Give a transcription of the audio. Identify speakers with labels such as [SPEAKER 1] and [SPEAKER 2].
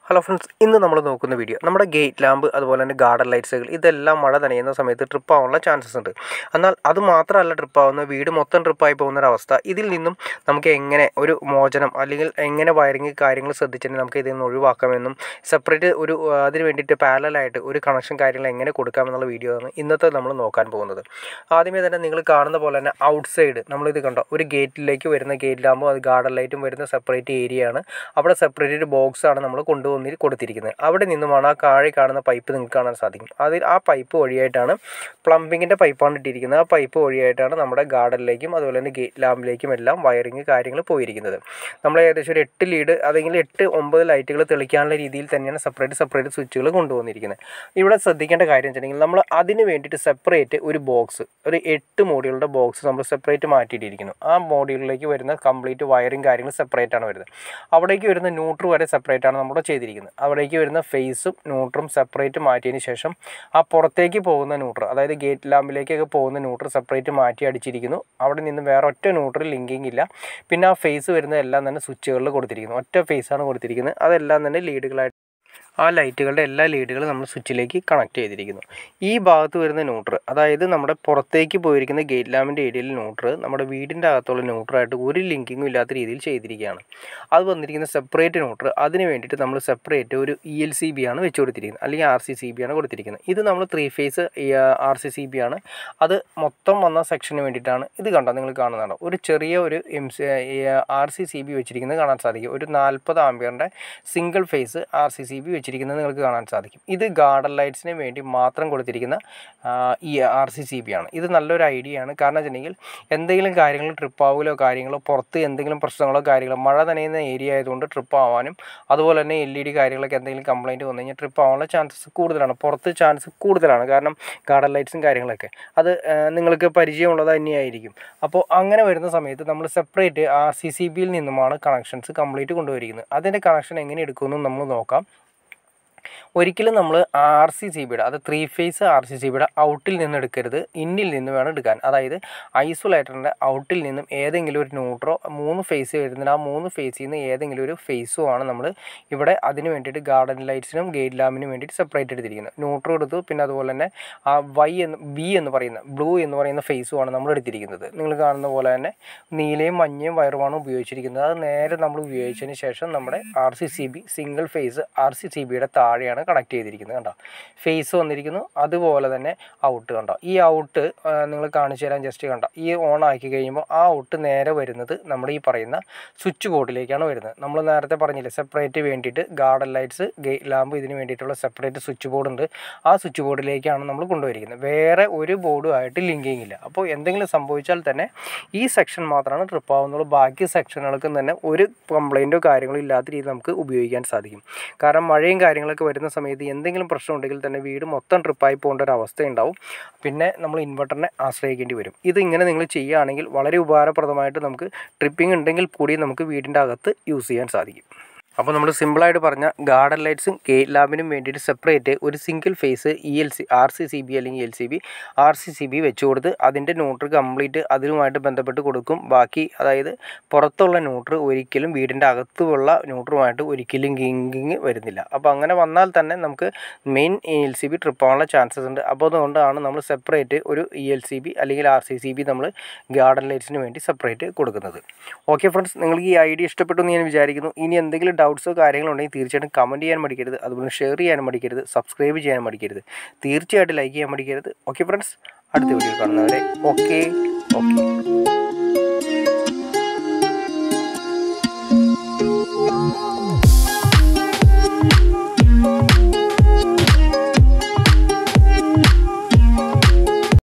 [SPEAKER 1] hello friends ഇന്ന് നമ്മൾ നോക്കുന്ന വീഡിയോ നമ്മുടെ ഗേറ്റ് ലാമ്പ് അതുപോലെ തന്നെ ഗാർഡൻ ലൈറ്റ്സുകൾ ഇതെല്ലാം മഴ നനയുന്ന സമയത്ത് ട്രിപ്പ് ആവാനുള്ള ചാൻസസ് ഉണ്ട് എന്നാൽ അത് മാത്രമല്ല ട്രിപ്പ് ആവുന്ന വീട് മൊത്തം ട്രിപ്പായി പോകുന്നൊരവസ്ഥ ഇതിൽ നിന്നും നമുക്ക് എങ്ങനെ ഒരു മോചനം അല്ലെങ്കിൽ എങ്ങനെ വയറിങ് കാര്യങ്ങൾ ശ്രദ്ധിച്ചിട്ട് നമുക്ക് ഇതിൽ നിന്ന് ഒഴിവാക്കാമെന്നും സെപ്പറേറ്റ് ഒരു ആ, അതിന് വേണ്ടിയിട്ട് പാരലായിട്ട് ഒരു കണക്ഷൻ കാര്യങ്ങൾ എങ്ങനെ കൊടുക്കാമെന്നുള്ള വീഡിയോ ആണ് ഇന്നത്തെ നമ്മൾ നോക്കാൻ പോകുന്നത് ആദ്യമേ തന്നെ നിങ്ങൾ കാണുന്ന പോലെ തന്നെ ഔട്ട് സൈഡ് നമ്മളിത് കണ്ടോ ഒരു ഗേറ്റിലേക്ക് വരുന്ന ഗേറ്റ് ലാമ്പും അത് ഗാർഡൻ ലൈറ്റും വരുന്ന സെപ്പറേറ്റ് ഏരിയ ആണ് അവിടെ സെപ്പറേറ്റ് ഒരു ബോക്സ് ആണ് നമ്മൾ കൊണ്ടുവന്നി കൊടുത്തിരിക്കുന്നത് അവിടെ നിന്നുമാണ് ആ കാഴി കാണുന്ന പൈപ്പ് നിങ്ങൾക്ക് കാണാൻ സാധിക്കും അതിൽ ആ പൈപ്പ് വഴിയായിട്ടാണ് പ്ലംബിങ്ങിൻ്റെ പൈപ്പാണ് ഇട്ടിരിക്കുന്നത് ആ പൈപ്പ് വഴിയായിട്ടാണ് നമ്മുടെ ഗാർഡനിലേക്കും അതുപോലെ തന്നെ ഗേറ്റ് ലാമ്പിലേക്കും എല്ലാം വയറിങ് കാര്യങ്ങൾ പോയിരിക്കുന്നത് നമ്മൾ ഏകദേശം ഒരു എട്ട് ലീഡ് അല്ലെങ്കിൽ എട്ട് ഒമ്പത് ലൈറ്റുകൾ തെളിക്കാനുള്ള രീതിയിൽ തന്നെയാണ് സെപ്പറേറ്റ് സെപ്പറേറ്റ് സ്വിച്ചുകൾ കൊണ്ടുവന്നിരിക്കുന്നത് ഇവിടെ ശ്രദ്ധിക്കേണ്ട കാര്യം വെച്ചിട്ടുണ്ടെങ്കിൽ നമ്മൾ അതിന് വേണ്ടിയിട്ട് സെപ്പറേറ്റ് ഒരു ബോക്സ് ഒരു എട്ട് മോഡ്യൂളുടെ ബോക്സ് നമ്മൾ സെപ്പറേറ്റ് മാറ്റിയിട്ടിരിക്കുന്നു ആ മോഡ്യൂളിലേക്ക് വരുന്ന കംപ്ലീറ്റ് വയറിങ് കാര്യങ്ങൾ സെപ്പറേറ്റ് ആണ് വരുന്നത് അവിടേക്ക് വരുന്ന ന്യൂട്രൽ വരെ സെപ്പറേറ്റ് ആണ് നമ്മുടെ ചെയ്തിരിക്കുന്നത് അവിടേക്ക് വരുന്ന ഫേസും ന്യൂട്രും സെപ്പറേറ്റ് മാറ്റിയതിന് ശേഷം ആ പുറത്തേക്ക് പോകുന്ന ന്യൂട്രൽ അതായത് ഗേറ്റ് ലാമ്പിലേക്കൊക്കെ പോകുന്ന ന്യൂട്രൽ സെപ്പറേറ്റ് മാറ്റി അടിച്ചിരിക്കുന്നു അവിടെ നിന്ന് വേറെ ഒറ്റ ന്യൂട്രൽ ലിങ്കിങ് ഇല്ല പിന്നെ ആ ഫേസ് വരുന്ന എല്ലാം തന്നെ സ്വിച്ചുകളിൽ കൊടുത്തിരിക്കുന്നു ഒറ്റ ഫേസാണ് കൊടുത്തിരിക്കുന്നത് അതെല്ലാം തന്നെ ലീഡുകളായിട്ട് ആ ലൈറ്റുകളുടെ എല്ലാ ലീഡുകളും നമ്മൾ സ്വിച്ചിലേക്ക് കണക്ട് ചെയ്തിരിക്കുന്നു ഈ ഭാഗത്ത് വരുന്ന ന്യൂട്രൽ അതായത് നമ്മുടെ പുറത്തേക്ക് പോയിരിക്കുന്ന ഗേറ്റ് ലാമ്പിൻ്റെ ഏരിയയിൽ ന്യൂട്രൽ നമ്മുടെ വീടിൻ്റെ അകത്തുള്ള ന്യൂട്രലായിട്ട് ഒരു ലിങ്കിങ്ങും ഇല്ലാത്ത രീതിയിൽ ചെയ്തിരിക്കുകയാണ് അത് വന്നിരിക്കുന്ന സെപ്പറേറ്റ് ന്യൂട്രൽ അതിന് വേണ്ടിയിട്ട് നമ്മൾ സെപ്പറേറ്റ് ഒരു ഇ എൽ സി ബി ആണ് വെച്ച് കൊടുത്തിരിക്കുന്നത് അല്ലെങ്കിൽ ആർ സി സി ബി ആണ് കൊടുത്തിരിക്കുന്നത് ഇത് നമ്മൾ three phase R C C B ആണ് അത് മൊത്തം വന്ന സെക്ഷന് വേണ്ടിയിട്ടാണ് ഇത് കണ്ടോ നിങ്ങൾ കാണുന്നതാണ് ഒരു ചെറിയ ഒരു M C R C C B വെച്ചിരിക്കുന്നത് കാണാൻ സാധിക്കും ഒരു നാൽപ്പത് ആംബിയറിൻ്റെ single phase R C C B വെച്ചിരിക്കുന്നത് നിങ്ങൾക്ക് കാണാൻ സാധിക്കും ഇത് ഗാർഡൻ ലൈറ്റ്സിന് വേണ്ടി മാത്രം കൊടുത്തിരിക്കുന്ന ആ, ഈ ആർ സി സി ബി ആണ് ഇത് നല്ലൊരു ഐഡിയ ആണ് കാരണം വെച്ചിട്ടുണ്ടെങ്കിൽ എന്തെങ്കിലും കാര്യങ്ങൾ ട്രിപ്പ് ആവുകയോ കാര്യങ്ങളോ പുറത്ത് എന്തെങ്കിലും പ്രശ്നങ്ങളോ കാര്യങ്ങളോ മഴ നനയുന്ന ഏരിയ ആയതുകൊണ്ട് ട്രിപ്പ് ആവാനും അതുപോലെ തന്നെ എൽ ഇ ഡി കാര്യങ്ങളൊക്കെ എന്തെങ്കിലും കംപ്ലൈൻറ്റ് വന്നു കഴിഞ്ഞാൽ ട്രിപ്പ് ആവാനുള്ള ചാൻസസ് കൂടുതലാണ് പുറത്ത് ചാൻസ് കൂടുതലാണ് കാരണം ഗാർഡൻ ലൈറ്റ്സും കാര്യങ്ങളൊക്കെ അത് ആ, നിങ്ങൾക്ക് പരിചയമുള്ളത് തന്നെയായിരിക്കും അപ്പോൾ അങ്ങനെ വരുന്ന സമയത്ത് നമ്മൾ സെപ്പറേറ്റ് ആർ സി സി ബിയിൽ നിന്നുമാണ് കണക്ഷൻസ് കംപ്ലീറ്റ് കൊണ്ടുവരിക്കുന്നത് അതിൻ്റെ കണക്ഷൻ എങ്ങനെ എടുക്കുമെന്നും നമ്മൾ നോക്കാം ഒരിക്കലും നമ്മൾ ആർ സി സി ബിയുടെ അത് three phase R C C ബിയുടെ ഔട്ടിൽ നിന്ന് എടുക്കരുത് ഇന്നിൽ നിന്ന് വേണം എടുക്കാൻ അതായത് ഐസൊലേറ്ററിൻ്റെ ഔട്ടിൽ നിന്നും ഏതെങ്കിലും ഒരു ന്യൂട്രോ മൂന്ന് ഫേസ് വരുന്നുണ്ട് ആ മൂന്ന് ഫേസിൽ നിന്ന് ഏതെങ്കിലും ഒരു ഫേസും ആണ് നമ്മൾ ഇവിടെ അതിന് വേണ്ടിയിട്ട് ഗാർഡൻ ലൈറ്റ്സിനും ഗേറ്റ് ലാമ്പിനും വേണ്ടിയിട്ട് സെപ്പറേറ്റ് എടുത്തിരിക്കുന്നത് ന്യൂട്രോ എടുത്തു പിന്നെ അതുപോലെ തന്നെ ആ വൈ എന്ന് ബി എന്ന് പറയുന്ന ബ്ലൂ എന്ന് പറയുന്ന ഫേസുമാണ് നമ്മൾ എടുത്തിരിക്കുന്നത് നിങ്ങൾ കാണുന്ന പോലെ തന്നെ നീലയും മഞ്ഞയും വയറുമാണ് ഉപയോഗിച്ചിരിക്കുന്നത് അത് നേരെ നമ്മൾ ഉപയോഗിച്ചതിന് ശേഷം നമ്മുടെ R C C B single phase R C C ബിയുടെ താഴെയാണ് കണക്ട് ചെയ്തിരിക്കുന്നത് കണ്ടോ ഫേസ് വന്നിരിക്കുന്നു അതുപോലെ തന്നെ ഔട്ട് കണ്ടോ ഈ ഔട്ട് നിങ്ങൾ കാണിച്ചു തരാൻ ജസ്റ്റ് കണ്ടോ ഈ ഓൺ ആക്കി കഴിയുമ്പോൾ ആ ഔട്ട് നേരെ വരുന്നത് നമ്മുടെ ഈ പറയുന്ന സ്വിച്ച് ബോർഡിലേക്കാണ് വരുന്നത് നമ്മൾ നേരത്തെ പറഞ്ഞില്ലേ സെപ്പറേറ്റ് വേണ്ടിയിട്ട് ഗാർഡൻ ലൈറ്റ്സ് ഗേറ്റ് ലാമ്പ് ഇതിന് വേണ്ടിയിട്ടുള്ള സെപ്പറേറ്റ് സ്വിച്ച് ബോർഡ് ഉണ്ട് ആ സ്വിച്ച് ബോർഡിലേക്കാണ് നമ്മൾ കൊണ്ടുവരിക്കുന്നത് വേറെ ഒരു ബോർഡുമായിട്ട് ലിങ്കിങ് ഇല്ല അപ്പോൾ എന്തെങ്കിലും സംഭവിച്ചാൽ തന്നെ ഈ സെക്ഷൻ മാത്രമാണ് ട്രിപ്പ് ആവുന്നുള്ളൂ ബാക്കി സെക്ഷനുകൾക്കും തന്നെ ഒരു കംപ്ലൈൻറ്റോ കാര്യങ്ങളോ ഇല്ലാത്ത രീതിയിൽ നമുക്ക് ഉപയോഗിക്കാൻ സാധിക്കും കാരണം മഴയും കാര്യങ്ങളൊക്കെ വരുന്ന സമയത്ത് എന്തെങ്കിലും പ്രശ്നം ഉണ്ടെങ്കിൽ തന്നെ വീട് മൊത്തം ട്രിപ്പായി പോകേണ്ട ഒരു അവസ്ഥ ഉണ്ടാവും പിന്നെ നമ്മൾ ഇൻവെർട്ടറിനെ ആശ്രയിക്കേണ്ടി വരും ഇത് ഇങ്ങനെ നിങ്ങൾ ചെയ്യുകയാണെങ്കിൽ വളരെ ഉപകാരപ്രദമായിട്ട് നമുക്ക് ട്രിപ്പിംഗ് ഉണ്ടെങ്കിൽ കൂടി നമുക്ക് വീടിൻ്റെ അകത്ത് യൂസ് ചെയ്യാൻ സാധിക്കും അപ്പോൾ നമ്മൾ സിമ്പിളായിട്ട് പറഞ്ഞ ഗാർഡൻ ലൈറ്റ്സും ഗേറ്റ് ലാമ്പിനും വേണ്ടിയിട്ട് സെപ്പറേറ്റ് ഒരു single phase E L C R C C B അല്ലെങ്കിൽ L C B R C C B വെച്ച് കൊടുത്ത് അതിൻ്റെ ന്യൂട്രൽ കംപ്ലീറ്റ് അതിനുമായിട്ട് ബന്ധപ്പെട്ട് കൊടുക്കും ബാക്കി അതായത് പുറത്തുള്ള ന്യൂട്രൽ ഒരിക്കലും വീടിൻ്റെ അകത്തുള്ള ന്യൂട്രുമായിട്ട് ഒരിക്കലും ഗിങ്കിങ് വരുന്നില്ല അപ്പോൾ അങ്ങനെ വന്നാൽ തന്നെ നമുക്ക് main L C B trip ആവാനുള്ള ചാൻസസ് ഉണ്ട് അപ്പോൾ അതുകൊണ്ടാണ് നമ്മൾ സെപ്പറേറ്റ് ഒരു ഇ എൽ സി ബി അല്ലെങ്കിൽ ആർ സി സി ബി നമ്മൾ ഗാർഡൻ ലൈറ്റ്സിന് വേണ്ടി സെപ്പറേറ്റ് കൊടുക്കുന്നത് ഓക്കെ ഫ്രണ്ട്സ് നിങ്ങൾക്ക് ഈ ഐഡിയ ഇഷ്ടപ്പെട്ടു എന്ന് ഞാൻ വിചാരിക്കുന്നു ഇനി എന്തെങ്കിലും ഡൗട്ട്സോ കാര്യങ്ങളോ ഉണ്ടെങ്കിൽ തീർച്ചയായിട്ടും കമൻറ്റ് ചെയ്യാൻ മടിക്കരുത് അതുപോലെ ഷെയർ ചെയ്യാൻ മടിക്കരുത് സബ്സ്ക്രൈബ് ചെയ്യാൻ മടിക്കരുത് തീർച്ചയായിട്ടും ലൈക്ക് ചെയ്യാൻ മടിക്കരുത് ഓക്കെ ഫ്രണ്ട്സ് അടുത്ത വീഡിയോ കാണുന്നവരെ ഓക്കെ ഓക്കെ